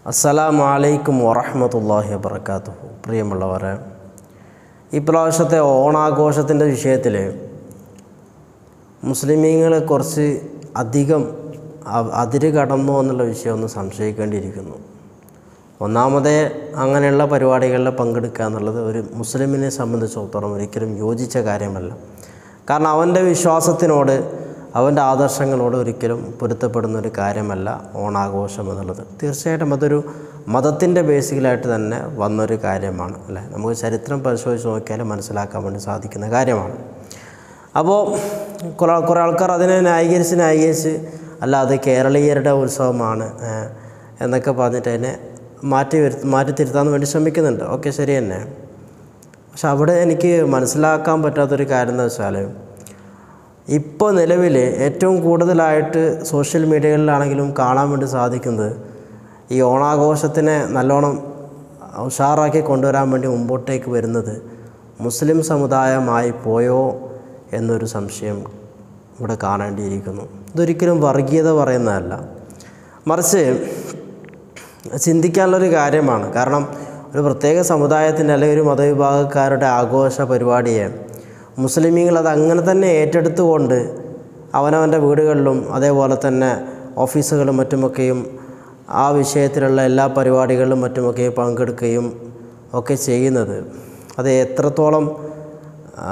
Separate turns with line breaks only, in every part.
അസ്സലാമു അലൈക്കും വറഹമത്തല്ലാഹി വബർക്കാത്തു പ്രിയമുള്ളവരെ ഈ പ്രാവശ്യത്തെ ഓണാഘോഷത്തിൻ്റെ വിഷയത്തിൽ മുസ്ലിമീങ്ങൾ കുറച്ച് അധികം അ- അതിര് കടന്നു എന്നുള്ള വിഷയം ഒന്ന് സംശയിക്കേണ്ടിയിരിക്കുന്നു ഒന്നാമതേ അങ്ങനെയുള്ള പരിപാടികളിൽ പങ്കെടുക്കുക എന്നുള്ളത് ഒരു മുസ്ലിമിനെ സംബന്ധിച്ചിടത്തോളം ഒരിക്കലും യോജിച്ച കാര്യമല്ല കാരണം അവൻ്റെ വിശ്വാസത്തിനോട് അവൻ്റെ ആദർശങ്ങളോട് ഒരിക്കലും പൊരുത്തപ്പെടുന്ന ഒരു കാര്യമല്ല ഓണാഘോഷം എന്നുള്ളത് തീർച്ചയായിട്ടും അതൊരു മതത്തിൻ്റെ ബേസിക്കലായിട്ട് തന്നെ വന്നൊരു കാര്യമാണ് അല്ലേ നമുക്ക് ചരിത്രം പരിശോധിച്ച് നോക്കിയാൽ മനസ്സിലാക്കാൻ വേണ്ടി സാധിക്കുന്ന കാര്യമാണ് അപ്പോൾ കുറേ കുറേ ആൾക്കാർ അതിനെ ന്യായീകരിച്ച് ന്യായീകരിച്ച് അല്ല അത് കേരളീയരുടെ ഉത്സവമാണ് ഏഹ്, എന്നൊക്കെ പറഞ്ഞിട്ട് അതിനെ മാറ്റി വരുത്ത മാറ്റി തിരുത്താൻ വേണ്ടി ശ്രമിക്കുന്നുണ്ട് ഓക്കെ ശരി തന്നെ പക്ഷെ അവിടെ എനിക്ക് മനസ്സിലാക്കാൻ പറ്റാത്തൊരു കാര്യം എന്ന് വെച്ചാൽ ഇപ്പോൾ നിലവിൽ ഏറ്റവും കൂടുതലായിട്ട് സോഷ്യൽ മീഡിയകളിലാണെങ്കിലും കാണാൻ വേണ്ടി സാധിക്കുന്നത് ഈ ഓണാഘോഷത്തിനെ നല്ലോണം ഉഷാറാക്കി കൊണ്ടുവരാൻ വേണ്ടി മുമ്പോട്ടേക്ക് വരുന്നത് മുസ്ലിം സമുദായമായി പോയോ എന്നൊരു സംശയം ഇവിടെ കാണേണ്ടിയിരിക്കുന്നു ഇതൊരിക്കലും വർഗീയത പറയുന്നതല്ല മറിച്ച് ചിന്തിക്കാനുള്ളൊരു കാര്യമാണ് കാരണം ഒരു പ്രത്യേക സമുദായത്തിൻ്റെ അല്ലെങ്കിൽ ഒരു മതവിഭാഗക്കാരുടെ ആഘോഷ പരിപാടിയെ മുസ്ലിമീങ്ങൾ അത് അങ്ങനെ തന്നെ ഏറ്റെടുത്തുകൊണ്ട് അവനവൻ്റെ വീടുകളിലും അതേപോലെ തന്നെ ഓഫീസുകളും മറ്റുമൊക്കെയും ആ വിഷയത്തിലുള്ള എല്ലാ പരിപാടികളിലും മറ്റുമൊക്കെ പങ്കെടുക്കുകയും ഒക്കെ ചെയ്യുന്നത് അത് എത്രത്തോളം ആ,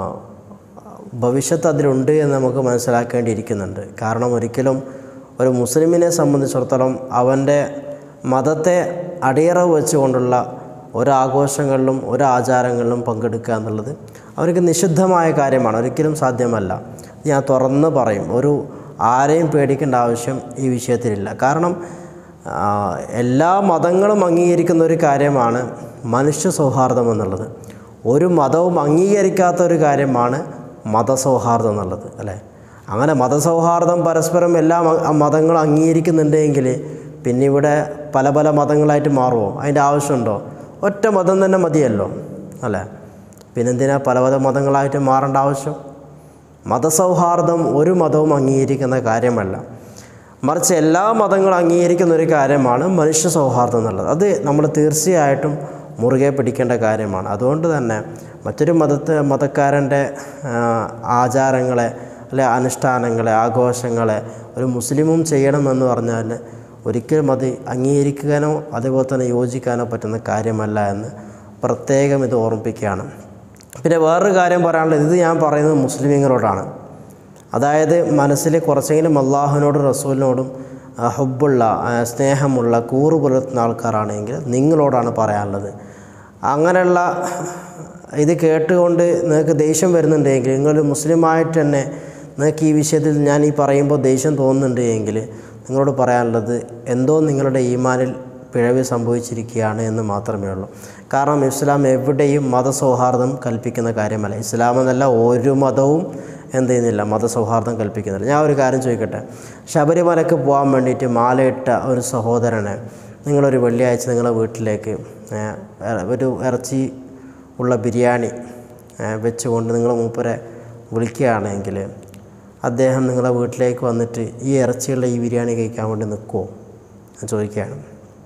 ഭവിഷ്യത്ത് അതിലുണ്ട് എന്ന് നമുക്ക് മനസ്സിലാക്കേണ്ടിയിരിക്കുന്നുണ്ട് കാരണം ഒരിക്കലും ഒരു മുസ്ലിമിനെ സംബന്ധിച്ചിടത്തോളം അവൻ്റെ മതത്തെ അടിയറവ് വെച്ചുകൊണ്ടുള്ള ഒരാഘോഷങ്ങളിലും ഒരാചാരങ്ങളിലും പങ്കെടുക്കുക എന്നുള്ളത് അവർക്ക് നിഷിദ്ധമായ കാര്യമാണ് ഒരിക്കലും സാധ്യമല്ല ഞാൻ തുറന്ന് പറയും ഒരു ആരെയും പേടിക്കേണ്ട ആവശ്യം ഈ വിഷയത്തിലില്ല കാരണം ആ, എല്ലാ മതങ്ങളും അംഗീകരിക്കുന്ന ഒരു കാര്യമാണ് മനുഷ്യ സൗഹാർദ്ദം എന്നുള്ളത് ഒരു മതവും അംഗീകരിക്കാത്ത ഒരു കാര്യമാണ് മതസൗഹാർദ്ദം എന്നുള്ളത് അല്ലേ അങ്ങനെ മതസൗഹാർദ്ദം പരസ്പരം എല്ലാ മ- മതങ്ങളും അംഗീകരിക്കുന്നുണ്ടെങ്കിൽ പിന്നെ ഇവിടെ പല പല മതങ്ങളായിട്ട് മാറുമോ അതിൻ്റെ ആവശ്യമുണ്ടോ ഒറ്റ മതം തന്നെ മതിയല്ലോ അല്ലേ പിന്നെന്തിനാ പല പല മതങ്ങളായിട്ട് മാറേണ്ട ആവശ്യം മതസൗഹാർദ്ദം ഒരു മതവും അംഗീകരിക്കുന്ന കാര്യമല്ല മറിച്ച് എല്ലാ മതങ്ങളും അംഗീകരിക്കുന്ന ഒരു കാര്യമാണ് മനുഷ്യ സൗഹാർദ്ദം എന്നുള്ളത് അത് നമ്മൾ തീർച്ചയായിട്ടും മുറുകെ പിടിക്കേണ്ട കാര്യമാണ് അതുകൊണ്ട് തന്നെ മറ്റൊരു മതത്തെ മതക്കാരൻ്റെ ആ, ആചാരങ്ങളെ അല്ലെ അനുഷ്ഠാനങ്ങളെ ആഘോഷങ്ങളെ ഒരു മുസ്ലിമും ചെയ്യണമെന്ന് പറഞ്ഞാൽ ഒരിക്കലും അത് അംഗീകരിക്കാനോ അതേപോലെ തന്നെ യോജിക്കാനോ പറ്റുന്ന കാര്യമല്ല എന്ന് പ്രത്യേകം ഇത് ഓർമ്മിപ്പിക്കുകയാണ് പിന്നെ വേറൊരു കാര്യം പറയാനുള്ളത് ഇത് ഞാൻ പറയുന്നത് മുസ്ലിമീങ്ങളോടാണ് അതായത് മനസ്സിൽ കുറച്ചെങ്കിലും അള്ളാഹുവിനോടും റസൂലിനോടും ആ, ഹുബ്ബുള്ള ആ, സ്നേഹമുള്ള കൂറ് പുലർത്തുന്ന ആൾക്കാരാണെങ്കിൽ നിങ്ങളോടാണ് പറയാനുള്ളത് അങ്ങനെയുള്ള ഇത് കേട്ടുകൊണ്ട് നിങ്ങൾക്ക് ദേഷ്യം വരുന്നുണ്ടെങ്കിൽ നിങ്ങൾ മുസ്ലിമായിട്ട് തന്നെ നിങ്ങൾക്ക് ഈ വിഷയത്തിൽ ഞാൻ ഈ പറയുമ്പോൾ ദേഷ്യം തോന്നുന്നുണ്ട് എങ്കിൽ നിങ്ങളോട് പറയാനുള്ളത് എന്തോ നിങ്ങളുടെ ഈമാനിൽ പിഴവ് സംഭവിച്ചിരിക്കുകയാണ് എന്ന് മാത്രമേ ഉള്ളൂ കാരണം ഇസ്ലാം എവിടെയും മതസൗഹാർദ്ദം കൽപ്പിക്കുന്ന കാര്യമല്ല ഇസ്ലാം എന്നല്ല ഒരു മതവും എന്ത് ചെയ്യുന്നില്ല മതസൗഹാർദ്ദം കൽപ്പിക്കുന്നില്ല ഞാൻ ഒരു കാര്യം ചോദിക്കട്ടെ ശബരിമലക്ക് പോകാൻ വേണ്ടിയിട്ട് മാലയിട്ട ഒരു സഹോദരനെ നിങ്ങളൊരു വെള്ളിയാഴ്ച നിങ്ങളുടെ വീട്ടിലേക്ക് ഏ, ഒരു ഇറച്ചി ഉള്ള ബിരിയാണി ഏ, വെച്ചുകൊണ്ട് നിങ്ങൾ മൂപ്പരെ വിളിക്കുകയാണെങ്കിൽ അദ്ദേഹം നിങ്ങളുടെ വീട്ടിലേക്ക് വന്നിട്ട് ഈ ഇറച്ചിയുള്ള ഈ ബിരിയാണി കഴിക്കാൻ വേണ്ടി നിൽക്കുമോ ഞാൻ ചോദിക്കുകയാണ്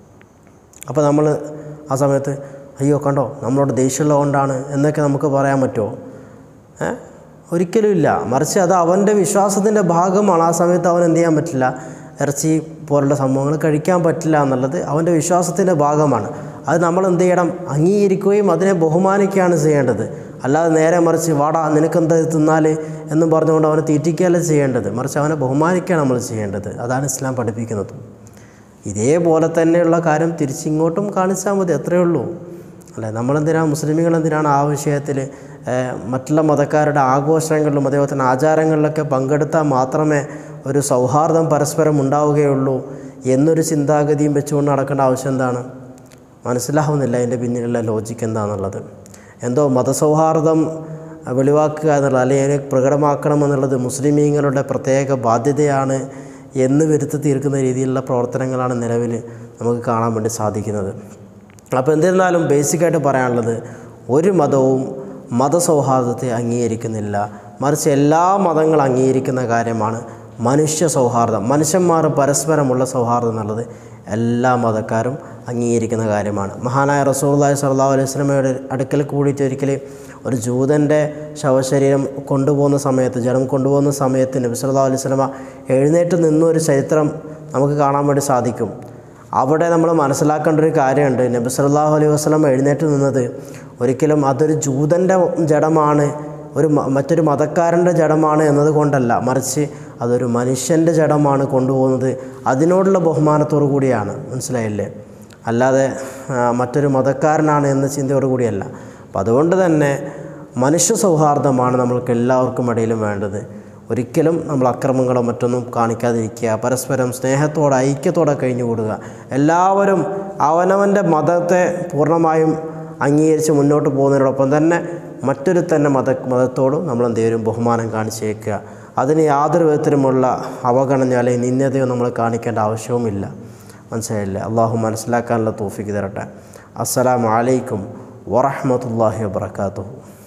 അപ്പോൾ നമ്മൾ ആ സമയത്ത് അയ്യോ കണ്ടോ നമ്മളോട് ദേഷ്യമുള്ളതുകൊണ്ടാണ് എന്നൊക്കെ നമുക്ക് പറയാൻ പറ്റുമോ ഏ ഒരിക്കലും ഇല്ല മറിച്ച് അത് അവൻ്റെ വിശ്വാസത്തിൻ്റെ ഭാഗമാണ് ആ സമയത്ത് അവൻ എന്ത് ചെയ്യാൻ പറ്റില്ല ഇറച്ചി പോലുള്ള സംഭവങ്ങൾ കഴിക്കാൻ പറ്റില്ല എന്നുള്ളത് അവൻ്റെ വിശ്വാസത്തിൻ്റെ ഭാഗമാണ് അത് നമ്മൾ എന്ത് ചെയ്യണം അംഗീകരിക്കുകയും അതിനെ ബഹുമാനിക്കുകയാണ് ചെയ്യേണ്ടത് അല്ലാതെ നേരെ മറിച്ച് വാടാ നിനക്കെന്താ ഇത് തിന്നാൽ എന്നും പറഞ്ഞുകൊണ്ട് അവനെ തീറ്റിക്കുകയല്ല ചെയ്യേണ്ടത് മറിച്ച് അവനെ ബഹുമാനിക്കുകയാണ് നമ്മൾ ചെയ്യേണ്ടത് അതാണ് ഇസ്ലാം പഠിപ്പിക്കുന്നത് ഇതേപോലെ തന്നെയുള്ള കാര്യം തിരിച്ചിങ്ങോട്ടും കാണിച്ചാൽ മതി അത്രയേ ഉള്ളൂ അല്ലേ നമ്മളെന്തിനാണ് മുസ്ലിമുകൾ എന്തിനാണ് ആ വിഷയത്തിൽ ഏഹ്, മറ്റുള്ള മതക്കാരുടെ ആഘോഷങ്ങളിലും അതേപോലെ തന്നെ ആചാരങ്ങളിലൊക്കെ പങ്കെടുത്താൽ മാത്രമേ ഒരു സൗഹാർദ്ദം പരസ്പരം ഉണ്ടാവുകയുള്ളൂ എന്നൊരു ചിന്താഗതിയും വെച്ചുകൊണ്ട് നടക്കേണ്ട ആവശ്യം എന്താണ് മനസ്സിലാവുന്നില്ല അതിൻ്റെ പിന്നിലുള്ള ലോജിക്ക് എന്താണെന്നുള്ളത് എന്തോ മതസൗഹാർദ്ദം വെളിവാക്കുക എന്നുള്ളത് അല്ലെങ്കിൽ അതിനെ പ്രകടമാക്കണം എന്നുള്ളത് മുസ്ലിമീങ്ങളുടെ പ്രത്യേക ബാധ്യതയാണ് എന്ന് വരുത്തി തീർക്കുന്ന രീതിയിലുള്ള പ്രവർത്തനങ്ങളാണ് നിലവിൽ നമുക്ക് കാണാൻ വേണ്ടി സാധിക്കുന്നത് അപ്പോൾ എന്നിരുന്നാലും ബേസിക്കായിട്ട് പറയാനുള്ളത് ഒരു മതവും മതസൗഹാർദ്ദത്തെ അംഗീകരിക്കുന്നില്ല മറിച്ച് എല്ലാ മതങ്ങളും അംഗീകരിക്കുന്ന കാര്യമാണ് മനുഷ്യ സൗഹാർദ്ദം മനുഷ്യന്മാർ പരസ്പരമുള്ള സൗഹാർദ്ദം എന്നുള്ളത് എല്ലാ മതക്കാരും അംഗീകരിക്കുന്ന കാര്യമാണ് മഹാനായ റസൂള്ളി സല്ലാ അലൈഹി സ്വലമയുടെ അടുക്കൽ കൂടിയിട്ട് ഒരിക്കൽ ഒരു ജൂതൻ്റെ ശവശരീരം കൊണ്ടുപോകുന്ന സമയത്ത് ജഡം കൊണ്ടുപോകുന്ന സമയത്ത് നബി സല്ലാ അലൈഹി സ്വലമ എഴുന്നേറ്റ് നിന്നൊരു ചരിത്രം നമുക്ക് കാണാൻ വേണ്ടി സാധിക്കും അവിടെ നമ്മൾ മനസ്സിലാക്കേണ്ട ഒരു കാര്യമുണ്ട് നബി സല്ലാഹു അലൈഹി വസ്ലം എഴുന്നേറ്റ് നിന്നത് ഒരിക്കലും അതൊരു ജൂതൻ്റെ ജഡമാണ് ഒരു മ- മറ്റൊരു മതക്കാരൻ്റെ ജഡമാണ് എന്നതുകൊണ്ടല്ല മറിച്ച് അതൊരു മനുഷ്യൻ്റെ ജഡമാണ് കൊണ്ടുപോകുന്നത് അതിനോടുള്ള ബഹുമാനത്തോടു കൂടിയാണ് മനസ്സിലായില്ലേ അല്ലാതെ ആ, മറ്റൊരു മതക്കാരനാണ് എന്ന ചിന്തയോടു കൂടിയല്ല അപ്പം അതുകൊണ്ട് തന്നെ മനുഷ്യ സൗഹാർദ്ദമാണ് നമ്മൾക്ക് എല്ലാവർക്കും ഇടയിലും വേണ്ടത് ഒരിക്കലും നമ്മൾ അക്രമങ്ങളോ മറ്റൊന്നും കാണിക്കാതിരിക്കുക പരസ്പരം സ്നേഹത്തോടെ ഐക്യത്തോടെ കഴിഞ്ഞുകൂടുക എല്ലാവരും അവനവൻ്റെ മതത്തെ പൂർണ്ണമായും അംഗീകരിച്ച് മുന്നോട്ട് പോകുന്നതിനോടൊപ്പം തന്നെ മറ്റൊരു തന്നെ മത മതത്തോടും നമ്മൾ എന്തെങ്കിലും ബഹുമാനം കാണിച്ചേക്കുക അതിന് യാതൊരു വിധത്തിലുമുള്ള അവഗണന അല്ലെങ്കിൽ നിന്ദതയോ നമ്മൾ കാണിക്കേണ്ട ആവശ്യവുമില്ല മനസ്സിലായില്ലേ അള്ളാഹു മനസ്സിലാക്കാനുള്ള തോഫിക്ക് തരട്ടെ അസ്സലാമു അലൈക്കും വറഹ്മത്തുള്ളാഹി വബറകാതുഹു